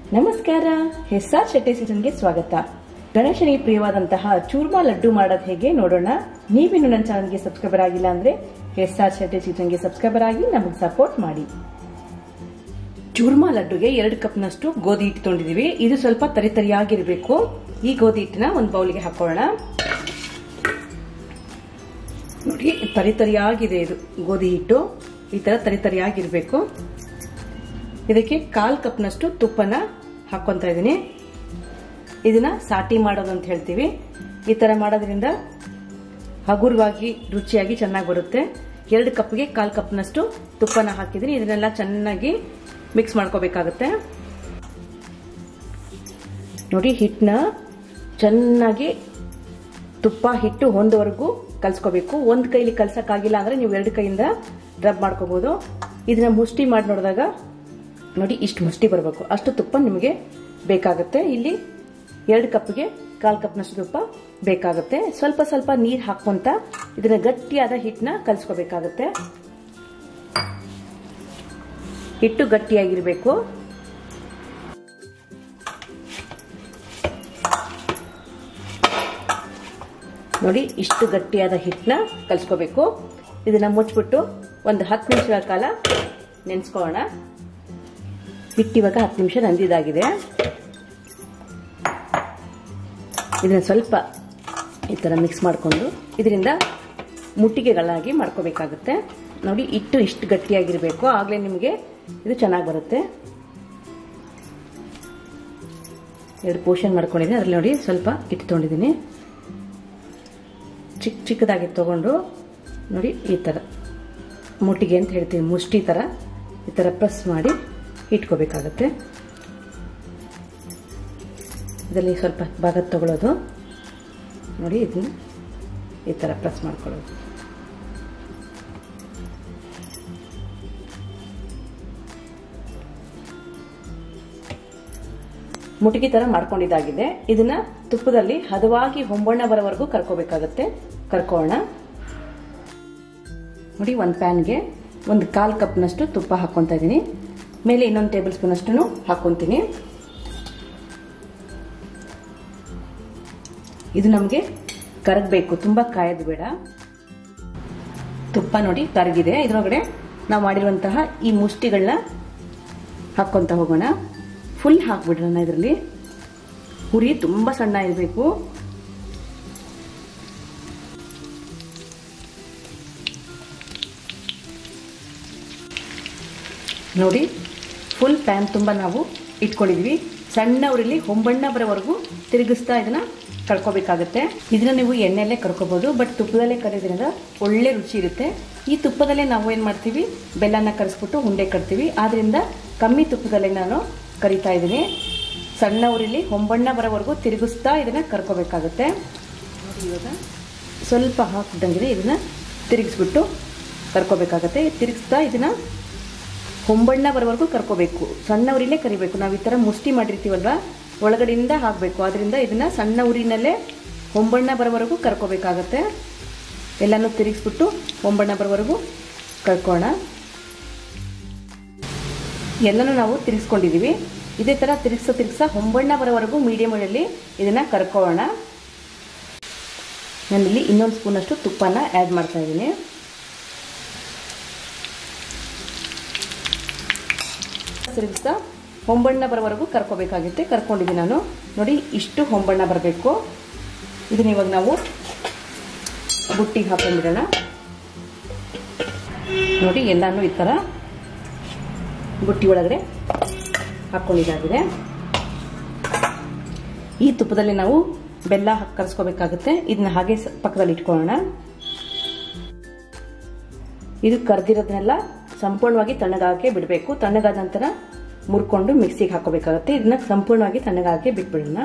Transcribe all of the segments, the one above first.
ನಮಸ್ಕಾರ ಹೆಸ್ಸಾರ್ ಶೆಟ್ಟಿ ಸೀಸನ್ಗೆ ಸ್ವಾಗತ ಗಣೇಶನಿಗೆ ಪ್ರಿಯವಾದಂತಹ ಚೂರ್ಮಾ ಲಡ್ಡು ಮಾಡೋದು ಹೇಗೆ ನೋಡೋಣ ನೀವಿನ್ನು ನನ್ನ ಚಾನಲ್ಗೆ ಸಬ್ಸ್ಕ್ರೈಬರ್ ಆಗಿಲ್ಲ ಅಂದ್ರೆ ಹೆಸ್ಸಾರ್ ಶೆಟ್ಟಿ ಸೀಸನ್ಗೆ ಸಬ್ಸ್ಕ್ರೈಬರ್ ಆಗಿ ನಮಗೆ ಸಪೋರ್ಟ್ ಮಾಡಿ ಚೂರ್ಮಾ ಲಡ್ಡುಗೆ ಎರಡು ಕಪ್ನಷ್ಟು ಗೋಧಿ ಹಿಟ್ಟು ತೊಗೊಂಡಿದೀವಿ ಇದು ಸ್ವಲ್ಪ ತರಿ ತರಿಯಾಗಿರ್ಬೇಕು ಈ ಗೋಧಿ ಹಿಟ್ಟನ್ನ ಒಂದು ಬೌಲಿಗೆ ಹಾಕೋಣ ನೋಡಿ ತರಿ ತರಿಯಾಗಿದೆ ಇದು ಗೋಧಿ ಹಿಟ್ಟು ಈ ತರ ತರಿ ತರಿಯಾಗಿರ್ಬೇಕು ಇದಕ್ಕೆ ಕಾಲ್ ಕಪ್ನಷ್ಟು ತುಪ್ಪನ ಹಾಕೊಂತ ಇದ್ದೀನಿ ಇದನ್ನ ಸಾಟಿ ಮಾಡೋದು ಅಂತ ಹೇಳ್ತೀವಿ ಈ ತರ ಮಾಡೋದ್ರಿಂದ ಹಗುರವಾಗಿ ರುಚಿಯಾಗಿ ಚೆನ್ನಾಗಿ ಬರುತ್ತೆ ಎರಡು ಕಪ್ಗೆ ಕಾಲ್ ಕಪ್ನಷ್ಟು ತುಪ್ಪನ ಹಾಕಿದ್ದೀನಿ ಇದನ್ನೆಲ್ಲ ಚೆನ್ನಾಗಿ ಮಿಕ್ಸ್ ಮಾಡ್ಕೋಬೇಕಾಗುತ್ತೆ ನೋಡಿ ಹಿಟ್ಟನ್ನ ಚೆನ್ನಾಗಿ ತುಪ್ಪ ಹಿಟ್ಟು ಹೊಂದವರೆಗೂ ಕಲ್ಸ್ಕೋಬೇಕು ಒಂದ್ ಕೈಲಿ ಕಲ್ಸಕ್ಕಾಗಿಲ್ಲ ಅಂದ್ರೆ ನೀವು ಎರಡು ಕೈಯಿಂದ ರಬ್ ಮಾಡ್ಕೋಬಹುದು ಇದನ್ನ ಮುಷ್ಟಿ ಮಾಡಿ ನೋಡಿದಾಗ ನೋಡಿ ಇಷ್ಟು ಮುಷ್ಟಿ ಬರಬೇಕು ಅಷ್ಟು ತುಪ್ಪ ನಿಮಗೆ ಬೇಕಾಗುತ್ತೆ ಇಲ್ಲಿ ಎರಡು ಕಪ್ಗೆ ಕಾಲ್ ಕಪ್ನಷ್ಟು ತುಪ್ಪ ಬೇಕಾಗುತ್ತೆ ಸ್ವಲ್ಪ ಸ್ವಲ್ಪ ನೀರು ಹಾಕೊಂತ ಇದನ್ನ ಗಟ್ಟಿಯಾದ ಹಿಟ್ಟನ್ನ ಕಲ್ಸ್ಕೋಬೇಕಾಗುತ್ತೆ ಹಿಟ್ಟು ಗಟ್ಟಿಯಾಗಿರ್ಬೇಕು ನೋಡಿ ಇಷ್ಟು ಗಟ್ಟಿಯಾದ ಹಿಟ್ಟನ್ನ ಕಲ್ಸ್ಕೋಬೇಕು ಇದನ್ನ ಮುಚ್ಚಿಬಿಟ್ಟು ಒಂದು ಹತ್ತು ನಿಮಿಷಗಳ ಕಾಲ ನೆನೆಸ್ಕೊಳ್ಳೋಣ ಹಿಟ್ಟು ಇವಾಗ ಹತ್ತು ನಿಮಿಷ ನಂದಿದಾಗಿದೆ ಇದನ್ನ ಸ್ವಲ್ಪ ಈ ಥರ ಮಿಕ್ಸ್ ಮಾಡಿಕೊಂಡು ಇದರಿಂದ ಮುಟ್ಟಿಗೆಗಳಾಗಿ ಮಾಡ್ಕೋಬೇಕಾಗುತ್ತೆ ನೋಡಿ ಹಿಟ್ಟು ಇಷ್ಟು ಗಟ್ಟಿಯಾಗಿರಬೇಕು ಆಗಲೇ ನಿಮಗೆ ಇದು ಚೆನ್ನಾಗಿ ಬರುತ್ತೆ ಎರಡು ಪೋರ್ಷನ್ ಮಾಡ್ಕೊಂಡಿದ್ದೀನಿ ಅದರಲ್ಲಿ ನೋಡಿ ಸ್ವಲ್ಪ ಹಿಟ್ಟು ತೊಗೊಂಡಿದ್ದೀನಿ ಚಿಕ್ಕ ಚಿಕ್ಕದಾಗಿ ತಗೊಂಡು ನೋಡಿ ಈ ಥರ ಮುಟ್ಟಿಗೆ ಅಂತ ಹೇಳ್ತೀವಿ ಮುಷ್ಟಿ ಥರ ಈ ಥರ ಪ್ರೆಸ್ ಮಾಡಿ ಇಟ್ಕೋಬೇಕಾಗತ್ತೆ ಇದರಲ್ಲಿ ಸ್ವಲ್ಪ ಭಾಗ ತಗೊಳ್ಳೋದು ನೋಡಿ ಇದನ್ನ ಈ ಥರ ಪ್ರೆಸ್ ಮಾಡ್ಕೊಳ್ಳೋದು ಮುಟಿಗೆ ತರ ಮಾಡ್ಕೊಂಡಿದ್ದಾಗಿದೆ ಇದನ್ನ ತುಪ್ಪದಲ್ಲಿ ಹದವಾಗಿ ಹೊಂಬಣ್ಣ ಬರೋವರೆಗೂ ಕರ್ಕೋಬೇಕಾಗತ್ತೆ ಕರ್ಕೋಣ ನೋಡಿ ಒಂದು ಪ್ಯಾನ್ಗೆ ಒಂದು ಕಾಲ್ ಕಪ್ನಷ್ಟು ತುಪ್ಪ ಹಾಕ್ಕೊತಾ ಇದ್ದೀನಿ ಮೇಲೆ ಇನ್ನೊಂದು ಟೇಬಲ್ ಸ್ಪೂನ್ ಅಷ್ಟು ಹಾಕ್ಕೊಂತೀನಿ ಇದು ನಮಗೆ ಕರಗಬೇಕು ತುಂಬ ಕಾಯೋದು ಬೇಡ ತುಪ್ಪ ನೋಡಿ ಕರಗಿದೆ ಇದರೊಳಗಡೆ ನಾವು ಮಾಡಿರುವಂತಹ ಈ ಮುಷ್ಟಿಗಳನ್ನ ಹಾಕ್ಕೊಂತ ಹೋಗೋಣ ಫುಲ್ ಹಾಕ್ಬಿಡ್ರೋಣ ಇದರಲ್ಲಿ ಹುರಿ ತುಂಬ ಸಣ್ಣ ಇರಬೇಕು ನೋಡಿ ಫುಲ್ ಪ್ಯಾನ್ ತುಂಬ ನಾವು ಇಟ್ಕೊಂಡಿದ್ವಿ ಸಣ್ಣ ಉರಿಲಿ ಹೊಂಬಣ್ಣ ಬರೋವರೆಗೂ ತಿರುಗಿಸ್ತಾ ಇದನ್ನ ಕರ್ಕೋಬೇಕಾಗುತ್ತೆ ಇದನ್ನ ನೀವು ಎಣ್ಣೆಲ್ಲೇ ಕರ್ಕೋಬಹುದು ಬಟ್ ತುಪ್ಪದಲ್ಲೇ ಕರಿಯೋದ್ರಿಂದ ಒಳ್ಳೆ ರುಚಿ ಇರುತ್ತೆ ಈ ತುಪ್ಪದಲ್ಲೇ ನಾವು ಏನು ಮಾಡ್ತೀವಿ ಬೆಲ್ಲನ ಕರೆಸ್ಬಿಟ್ಟು ಉಂಡೆ ಕಟ್ತೀವಿ ಆದ್ರಿಂದ ಕಮ್ಮಿ ತುಪ್ಪದಲ್ಲೇ ನಾನು ಕರಿತಾ ಇದ್ದೀನಿ ಸಣ್ಣ ಉರಿಲಿ ಹೊಂಬಣ್ಣ ಬರೋವರೆಗೂ ತಿರುಗಿಸ್ತಾ ಇದನ್ನ ಕರ್ಕೋಬೇಕಾಗುತ್ತೆ ಇವಾಗ ಸ್ವಲ್ಪ ಹಾಕಿದಂಗೆ ಇದನ್ನ ತಿರುಗಿಸ್ಬಿಟ್ಟು ಕರ್ಕೋಬೇಕಾಗತ್ತೆ ತಿರುಗಿಸ್ತಾ ಇದನ್ನ ಹೊಂಬಣ್ಣ ಬರೋವರೆಗೂ ಕರ್ಕೋಬೇಕು ಸಣ್ಣ ಉರಿಲೇ ಕರಿಬೇಕು ನಾವು ಈ ಥರ ಮುಷ್ಟಿ ಮಾಡಿರ್ತೀವಲ್ವ ಒಳಗಡೆಯಿಂದ ಹಾಕಬೇಕು ಅದರಿಂದ ಇದನ್ನ ಸಣ್ಣ ಉರಿನಲ್ಲೇ ಹೊಂಬಣ್ಣ ಬರೋವರೆಗೂ ಕರ್ಕೋಬೇಕಾಗತ್ತೆ ಎಲ್ಲನೂ ತಿರುಗಿಸ್ಬಿಟ್ಟು ಹೊಂಬಣ್ಣ ಬರೋವರೆಗೂ ಕರ್ಕೋಣ ಎಲ್ಲನೂ ನಾವು ತಿರುಗಿಸ್ಕೊಂಡಿದ್ದೀವಿ ಇದೇ ಥರ ತಿರುಗಿಸ ತಿರುಗಿಸ ಹೊಂಬಣ್ಣ ಬರೋವರೆಗೂ ಮೀಡಿಯಮ್ ಉರಿಯಲ್ಲಿ ಇದನ್ನು ಕರ್ಕೊಳ್ಳೋಣ ನಾನಿಲ್ಲಿ ಇನ್ನೊಂದು ಸ್ಪೂನಷ್ಟು ತುಪ್ಪನ ಆ್ಯಡ್ ಮಾಡ್ತಾ ಇದ್ದೀನಿ ತಿರುಗಿಸ್ತಾ ಹೊಂಬಣ್ಣ ಬರೋವರೆಗೂ ಕರ್ಕೋಬೇಕಾಗುತ್ತೆ ಕರ್ಕೊಂಡಿದ್ದೀನಿ ನಾನು ನೋಡಿ ಇಷ್ಟು ಹೊಂಬಣ್ಣ ಬರಬೇಕು ಇದನ್ನ ಇವಾಗ ನಾವು ಬುಟ್ಟಿಗೆ ಹಾಕೊಂಡ್ಬಿಡೋಣ ನೋಡಿ ಎಲ್ಲಾನು ಈ ಥರ ಬುಟ್ಟಿ ಒಳಗಡೆ ಹಾಕ್ಕೊಂಡಿದ್ದಾಗಿದೆ ಈ ತುಪ್ಪದಲ್ಲಿ ನಾವು ಬೆಲ್ಲ ಹಾಕಿ ಕರೆಸ್ಕೋಬೇಕಾಗುತ್ತೆ ಇದನ್ನ ಹಾಗೆ ಪಕ್ಕದಲ್ಲಿ ಇಟ್ಕೊಳ್ಳೋಣ ಇದು ಕರ್ದಿರೋದನ್ನೆಲ್ಲ ಸಂಪೂರ್ಣವಾಗಿ ತಣ್ಣಗಾಕೆ ಬಿಡಬೇಕು ತಣ್ಣಗಾದ ನಂತರ ಮುರ್ಕೊಂಡು ಮಿಕ್ಸಿಗೆ ಹಾಕೋಬೇಕಾಗುತ್ತೆ ಇದನ್ನ ಸಂಪೂರ್ಣವಾಗಿ ತಣ್ಣಗಾಕೆ ಬಿಟ್ಬಿಡೋಣ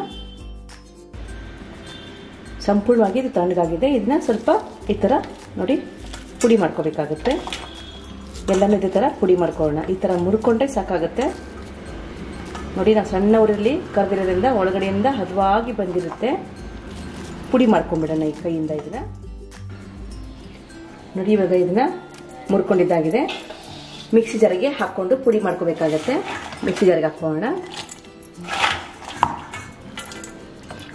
ಸಂಪೂರ್ಣವಾಗಿ ಇದು ತಣ್ಣಗಾಗಿದೆ ಇದನ್ನ ಸ್ವಲ್ಪ ಈ ಥರ ನೋಡಿ ಪುಡಿ ಮಾಡ್ಕೋಬೇಕಾಗುತ್ತೆ ಎಲ್ಲನೂ ಇದೇ ಥರ ಪುಡಿ ಮಾಡ್ಕೊಳ್ಳೋಣ ಈ ಥರ ಮುರ್ಕೊಂಡ್ರೆ ಸಾಕಾಗುತ್ತೆ ನೋಡಿ ನಾವು ಸಣ್ಣ ಊರಲ್ಲಿ ಕರೆದಿರೋದ್ರಿಂದ ಒಳಗಡೆಯಿಂದ ಹದವಾಗಿ ಬಂದಿರುತ್ತೆ ಪುಡಿ ಮಾಡ್ಕೊಂಡ್ಬಿಡೋಣ ಈ ಕೈಯಿಂದ ಇದನ್ನ ನೋಡಿ ಇವಾಗ ಇದನ್ನ ಮುರ್ಕೊಂಡಿದ್ದಾಗಿದೆ ಮಿಕ್ಸಿ ಜಾರಿಗೆ ಹಾಕ್ಕೊಂಡು ಪುಡಿ ಮಾಡ್ಕೋಬೇಕಾಗತ್ತೆ ಮಿಕ್ಸಿ ಜಾರಿಗೆ ಹಾಕೋಣ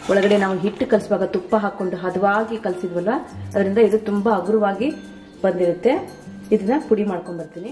ಒಳಗಡೆ ನಾವು ಹಿಟ್ಟು ಕಲಿಸುವಾಗ ತುಪ್ಪ ಹಾಕೊಂಡು ಹದವಾಗಿ ಕಲಸಿದ್ವಲ್ಲ ಅದರಿಂದ ಇದು ತುಂಬಾ ಹಗುರವಾಗಿ ಬಂದಿರುತ್ತೆ ಇದನ್ನ ಪುಡಿ ಮಾಡ್ಕೊಂಡ್ ಬರ್ತೀನಿ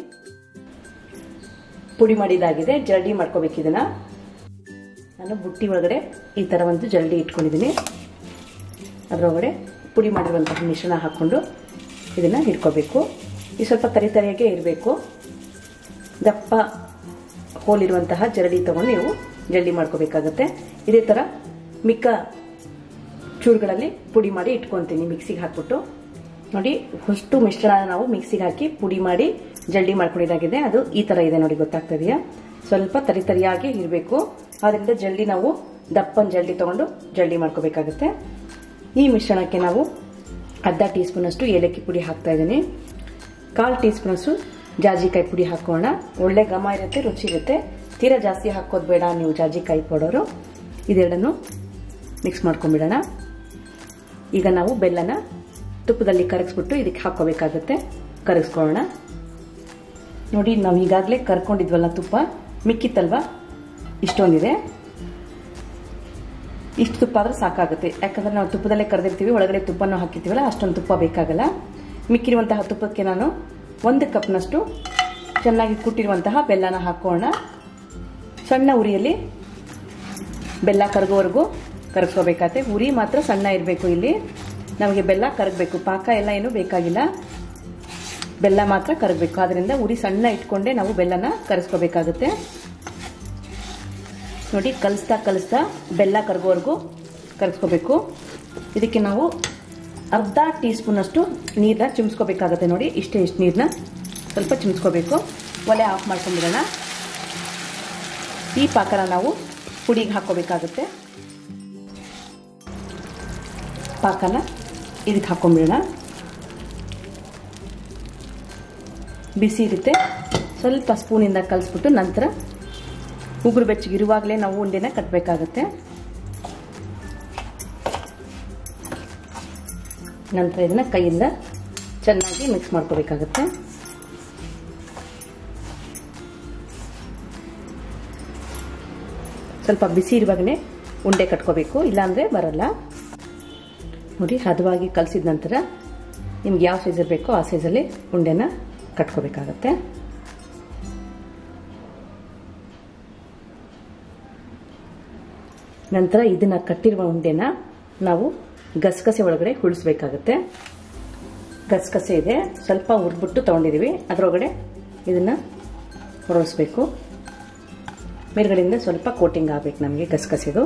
ಪುಡಿ ಮಾಡಿದಾಗಿದೆ ಜರಡಿ ಮಾಡ್ಕೋಬೇಕು ಇದನ್ನ ನಾನು ಬುಟ್ಟಿ ಒಳಗಡೆ ಈ ತರ ಒಂದು ಜರಡಿ ಇಟ್ಕೊಂಡಿದ್ದೀನಿ ಅದರೊಳಗಡೆ ಪುಡಿ ಮಾಡಿರುವಂತಹ ಮಿಶ್ರಣ ಹಾಕೊಂಡು ಇದನ್ನ ಹಿಡ್ಕೋಬೇಕು ಇದು ಸ್ವಲ್ಪ ತರಿ ತರಿಯಾಗೆ ಇರಬೇಕು ದಪ್ಪ ಹೋಲಿರುವಂತಹ ಜರಡಿ ತಗೊಂಡು ನೀವು ಜರಡಿ ಮಾಡ್ಕೋಬೇಕಾಗತ್ತೆ ಇದೇ ತರ ಮಿಕ್ಕ ಚೂರುಗಳಲ್ಲಿ ಪುಡಿ ಮಾಡಿ ಇಟ್ಕೊತೀನಿ ಮಿಕ್ಸಿಗೆ ಹಾಕ್ಬಿಟ್ಟು ನೋಡಿ ಅಷ್ಟು ಮಿಶ್ರಣ ನಾವು ಮಿಕ್ಸಿಗೆ ಹಾಕಿ ಪುಡಿ ಮಾಡಿ ಜಲ್ಡಿ ಮಾಡ್ಕೊಂಡಿದ್ದಾಗಿದೆ ಅದು ಈ ತರ ಇದೆ ನೋಡಿ ಗೊತ್ತಾಗ್ತಾ ಇದೆಯಾ ಸ್ವಲ್ಪ ತರಿ ತರಿಯಾಗಿ ಇರಬೇಕು ಆದ್ರಿಂದ ಜಲ್ಡಿ ನಾವು ದಪ್ಪನ ಜಲ್ಡಿ ತಗೊಂಡು ಜಲ್ಡಿ ಮಾಡ್ಕೋಬೇಕಾಗುತ್ತೆ ಈ ಮಿಶ್ರಣಕ್ಕೆ ನಾವು ಅರ್ಧ ಟೀ ಸ್ಪೂನ್ ಅಷ್ಟು ಏಲಕ್ಕಿ ಪುಡಿ ಹಾಕ್ತಾ ಇದ್ದೀನಿ ಕಾಲು ಟೀ ಸ್ಪೂನ್ ಅಷ್ಟು ಜಾಜಿಕಾಯಿ ಪುಡಿ ಹಾಕೋಣ ಒಳ್ಳೆ ಘಮ ಇರುತ್ತೆ ರುಚಿ ಇರುತ್ತೆ ತೀರಾ ಜಾಸ್ತಿ ಹಾಕೋದು ಬೇಡ ನೀವು ಜಾಜಿಕಾಯಿ ಕೊಡೋರು ಇದೆರಡನ್ನು ಮಿಕ್ಸ್ ಮಾಡ್ಕೊಂಡ್ಬಿಡೋಣ ಈಗ ನಾವು ಬೆಲ್ಲನ ತುಪ್ಪದಲ್ಲಿ ಕರಗಿಸ್ಬಿಟ್ಟು ಇದಕ್ಕೆ ಹಾಕೋಬೇಕಾಗುತ್ತೆ ಕರಗಿಸ್ಕೊಳ್ಳೋಣ ನೋಡಿ ನಾವು ಈಗಾಗಲೇ ಕರ್ಕೊಂಡಿದ್ವಲ್ಲ ತುಪ್ಪ ಮಿಕ್ಕಿತ್ತಲ್ವಾ ಇಷ್ಟೊಂದಿದೆ ಇಷ್ಟು ತುಪ್ಪ ಆದ್ರೆ ಸಾಕಾಗುತ್ತೆ ಯಾಕಂದ್ರೆ ನಾವು ತುಪ್ಪದಲ್ಲೇ ಕರೆದಿರ್ತೀವಿ ಒಳಗಡೆ ತುಪ್ಪನೂ ಹಾಕಿರ್ತೀವಲ್ಲ ಅಷ್ಟೊಂದು ತುಪ್ಪ ಬೇಕಾಗಲ್ಲ ಮಿಕ್ಕಿರುವಂತಹ ತುಪ್ಪಕ್ಕೆ ನಾನು ಒಂದು ಕಪ್ನಷ್ಟು ಚೆನ್ನಾಗಿ ಕುಟ್ಟಿರುವಂತಹ ಬೆಲ್ಲನ ಹಾಕೋಣ ಸಣ್ಣ ಉರಿಯಲ್ಲಿ ಬೆಲ್ಲ ಕರಗೋವರೆಗೂ ಕರಗಿಸ್ಕೋಬೇಕಾಗತ್ತೆ ಉರಿ ಮಾತ್ರ ಸಣ್ಣ ಇರಬೇಕು ಇಲ್ಲಿ ನಮಗೆ ಬೆಲ್ಲ ಕರಗಬೇಕು ಪಾಕ ಎಲ್ಲ ಏನು ಬೇಕಾಗಿಲ್ಲ ಬೆಲ್ಲ ಮಾತ್ರ ಕರಗಬೇಕು ಅದರಿಂದ ಉರಿ ಸಣ್ಣ ಇಟ್ಕೊಂಡೆ ನಾವು ಬೆಲ್ಲನ ಕರಗಿಸ್ಕೋಬೇಕಾಗುತ್ತೆ ನೋಡಿ ಕಲಿಸ್ತಾ ಕಲಿಸ್ತಾ ಬೆಲ್ಲ ಕರಗೋವರೆಗೂ ಕರಗಿಸ್ಕೋಬೇಕು ಇದಕ್ಕೆ ನಾವು ಅರ್ಧ ಟೀ ಸ್ಪೂನಷ್ಟು ನೀರನ್ನ ಚಿಮ್ಸ್ಕೋಬೇಕಾಗತ್ತೆ ನೋಡಿ ಇಷ್ಟೇ ಇಷ್ಟು ನೀರನ್ನ ಸ್ವಲ್ಪ ಚಿಮ್ಸ್ಕೋಬೇಕು ಒಲೆ ಆಫ್ ಮಾಡ್ಕೊಂಡ್ಬಿಡೋಣ ಈ ಪಾಕನ ನಾವು ಪುಡಿಗೆ ಹಾಕೋಬೇಕಾಗುತ್ತೆ ಪಾಕನ ಇದಕ್ಕೆ ಹಾಕೊಂಡ್ಬಿಡೋಣ ಬಿಸಿ ಇರುತ್ತೆ ಸ್ವಲ್ಪ ಸ್ಪೂನಿಂದ ಕಲಿಸ್ಬಿಟ್ಟು ನಂತರ ಉಗುರು ಬೆಚ್ಚಗಿರುವಾಗಲೇ ನಾವು ಉಂಡೆನ ಕಟ್ಟಬೇಕಾಗತ್ತೆ ನಂತರ ಇದನ್ನ ಕೈಯಿಂದ ಚೆನ್ನಾಗಿ ಮಿಕ್ಸ್ ಮಾಡ್ಕೋಬೇಕಾಗತ್ತೆ ಸ್ವಲ್ಪ ಬಿಸಿ ಇರುವಾಗಲೇ ಉಂಡೆ ಕಟ್ಕೋಬೇಕು ಇಲ್ಲಾಂದರೆ ಬರಲ್ಲ ನೋಡಿ ಹದವಾಗಿ ಕಲಸಿದ ನಂತರ ನಿಮ್ಗೆ ಯಾವ ಸೈಜಲ್ಲಿ ಬೇಕೋ ಆ ಸೈಜಲ್ಲಿ ಉಂಡೆನ ಕಟ್ಕೋಬೇಕಾಗತ್ತೆ ನಂತರ ಇದನ್ನ ಕಟ್ಟಿರುವ ಉಂಡೆನ ನಾವು ಗಸಗಸೆ ಒಳಗಡೆ ಹುಳಿಸ್ಬೇಕಾಗತ್ತೆ ಗಸಗಸೆ ಇದೆ ಸ್ವಲ್ಪ ಹುರ್ಬಿಟ್ಟು ತೊಗೊಂಡಿದ್ದೀವಿ ಅದರೊಳಗಡೆ ಇದನ್ನ ಹೊರಳಿಸ್ಬೇಕು ಮೇಲ್ಗಡೆಯಿಂದ ಸ್ವಲ್ಪ ಕೋಟಿಂಗ್ ಆಗಬೇಕು ನಮಗೆ ಗಸಗಸೆದು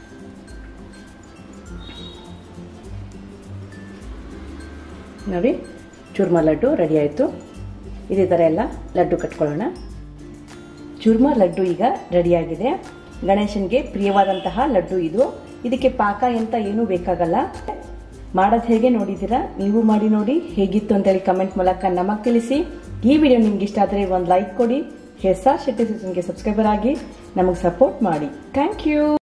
ನೋಡಿ ಚೂರ್ಮ ಲಡ್ಡು ರೆಡಿ ಆಯಿತು ಇದೇ ಥರ ಎಲ್ಲ ಲಡ್ಡು ಕಟ್ಕೊಳ್ಳೋಣ ಚೂರ್ಮ ಲಡ್ಡು ಈಗ ರೆಡಿಯಾಗಿದೆ ಗಣೇಶನ್ಗೆ ಪ್ರಿಯವಾದಂತಹ ಲಡ್ಡು ಇದು ಇದಕ್ಕೆ ಪಾಕ ಎಂತ ಏನೂ ಬೇಕಾಗಲ್ಲ ಮಾಡೋದು ಹೇಗೆ ನೋಡಿದ್ದೀರಾ ನೀವು ಮಾಡಿ ನೋಡಿ ಹೇಗಿತ್ತು ಅಂತೇಳಿ ಕಮೆಂಟ್ ಮೂಲಕ ನಮಗೆ ತಿಳಿಸಿ ಈ ವಿಡಿಯೋ ನಿಮ್ಗೆ ಇಷ್ಟ ಆದರೆ ಒಂದು ಲೈಕ್ ಕೊಡಿ ಎಸ್ ಆರ್ ಶೆಟ್ಟಿ ಸೀಸನ್ಗೆ ಸಬ್ಸ್ಕ್ರೈಬರ್ ಆಗಿ ನಮಗೆ ಸಪೋರ್ಟ್ ಮಾಡಿ ಥ್ಯಾಂಕ್ ಯು